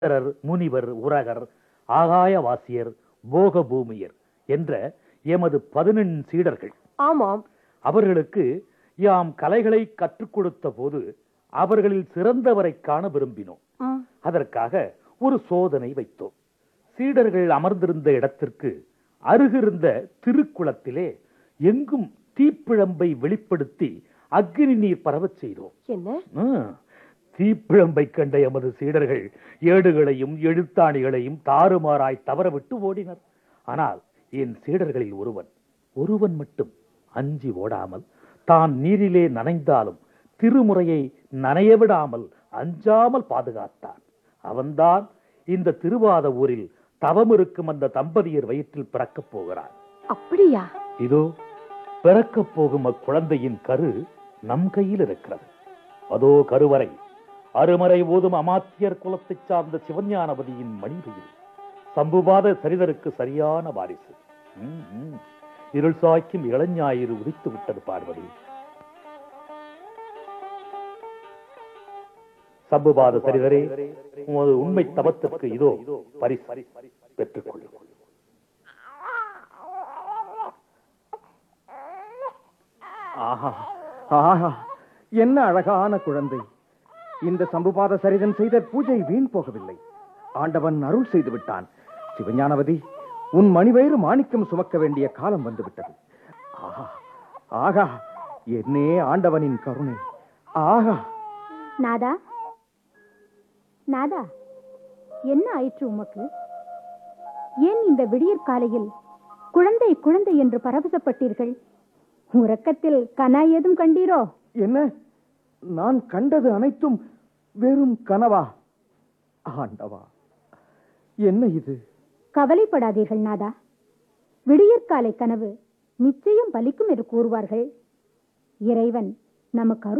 சுந்தரர் முனிவர் உரகர் ஆகாயவாசியர் போகபூமியர் என்ற எமது பதினெண் சீடர்கள் ஆமாம் அவர்களுக்கு யாம் கலைகளை கற்றுக் கொடுத்த போது அவர்களில் சிறந்தவரை காண விரும்பினோம் ம், அதற்காக ஒரு சோதனை வைத்தோம் சீடர்கள் அமர்ந்திருந்த இடத்திற்கு அருகிருந்த திருக்குளத்திலே எங்கும் தீப்பிழம்பை வெளிப்படுத்தி அக்னி நீர் பரவச் செய்தோம் என்ன ஆ, தீப்பிழம்பை கண்ட எமது சீடர்கள் ஏடுகளையும் எழுத்தாணிகளையும் தாறுமாறாய் தவறவிட்டு ஓடினர் ஆனால் என் சீடர்களில் ஒருவன் ஒருவன் மட்டும் அஞ்சி ஓடாமல் தான் நீரிலே நனைந்தாலும் திருமுறையை நனைய விடாமல் அஞ்சாமல் பாதுகாத்தான் அவன்தான் இந்த திருவாத ஊரில் தவமிருக்கும் அந்த தம்பதியர் வயிற்றில் பிறக்கப் போகிறான் அப்படியா இதோ பிறக்கப் போகும் அக்குழந்தையின் கரு நம் கையில் இருக்கிறது அதோ கருவறை அருமறை ஓதும் அமாத்தியர் குலத்தைச் சார்ந்த சிவஞானபதியின் மணிவெயில் சம்புபாத சரிதருக்கு சரியான வாரிசு ம், ம். இருள் சாய்க்கும் இளஞாயிறு உதித்து விட்டது பார்வதி சம்புபாத சரிதரே உமது உண்மை தவத்திற்கு இதோ பரிசு பெற்றுக் கொள்ளும் ஆஹா ஆஹா என்ன அழகான குழந்தை இந்த சம்புபாத சரிதன் செய்த பூஜை வீண் போகவில்லை ஆண்டவன் அருள் செய்து விட்டான் சிவஞானவதி உன் மணிவயிறு மாணிக்கம் சுமக்க வேண்டிய காலம் வந்து விட்டது ஆஹா ஆகா என்னே ஆண்டவனின் கருணை ஆகா நாதா நாதா என்ன ஆயிற்று உமக்கு ஏன் இந்த விடியற் காலையில் குழந்தை குழந்தை என்று பரவசப்பட்டீர்கள் உறக்கத்தில் கனா ஏதும் கண்டீரோ என்ன நான் கண்டது அனைத்தும் வெறும் கனவா ஆண்டவா என்ன இது கவலைப்படாதீர்கள் நாதா விடியற்காலை கனவு நிச்சயம் பலிக்கும் என்று கூறுவார்கள் இறைவன் நமக்கு அருள்